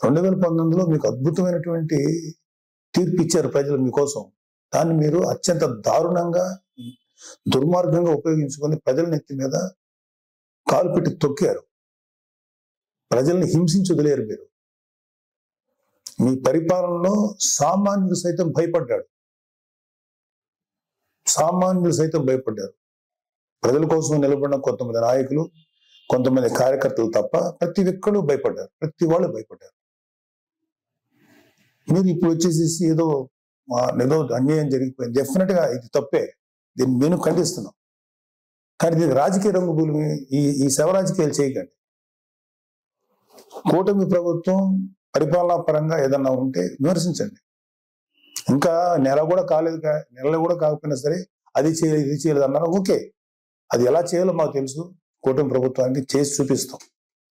రెండు వేల పంతొమ్మిదిలో మీకు అద్భుతమైనటువంటి తీర్పు ఇచ్చారు ప్రజలు మీకోసం దాన్ని మీరు అత్యంత దారుణంగా దుర్మార్గంగా ఉపయోగించుకొని ప్రజల నెత్తి మీద కాలు పెట్టి తొక్కారు ప్రజల్ని హింసించి వదిలేరు మీరు మీ పరిపాలనలో సామాన్యుడు సైతం భయపడ్డాడు సామాన్యులు సైతం భయపడ్డారు ప్రజల కోసం నిలబడిన కొంతమంది నాయకులు కొంతమంది కార్యకర్తలు తప్ప ప్రతి ఒక్కరు భయపడ్డారు ప్రతి వాళ్ళు భయపడ్డారు మీరు ఇప్పుడు వచ్చేసేసి ఏదో ఆ, ఏదో అన్యాయం జరిగిపోయింది డెఫినెట్ గా ఇది తప్పే దీన్ని నేను ఖండిస్తున్నాం కానీ దీనికి రాజకీయ రంగు భూమి ఈ ఈ శవ రాజకీయాలు చేయకండి కూటమి ప్రభుత్వం పరిపాలనా పరంగా ఏదన్నా ఉంటే విమర్శించండి ఇంకా నెల కూడా కాలేదు కా- నెల కూడా కాకపోయినా సరే అది చేయలేదు ఇది చేయలేదు అన్నారు ఓకే అది ఎలా చేయాలో మాకు తెలుసు కూటమి ప్రభుత్వానికి చేసి చూపిస్తాం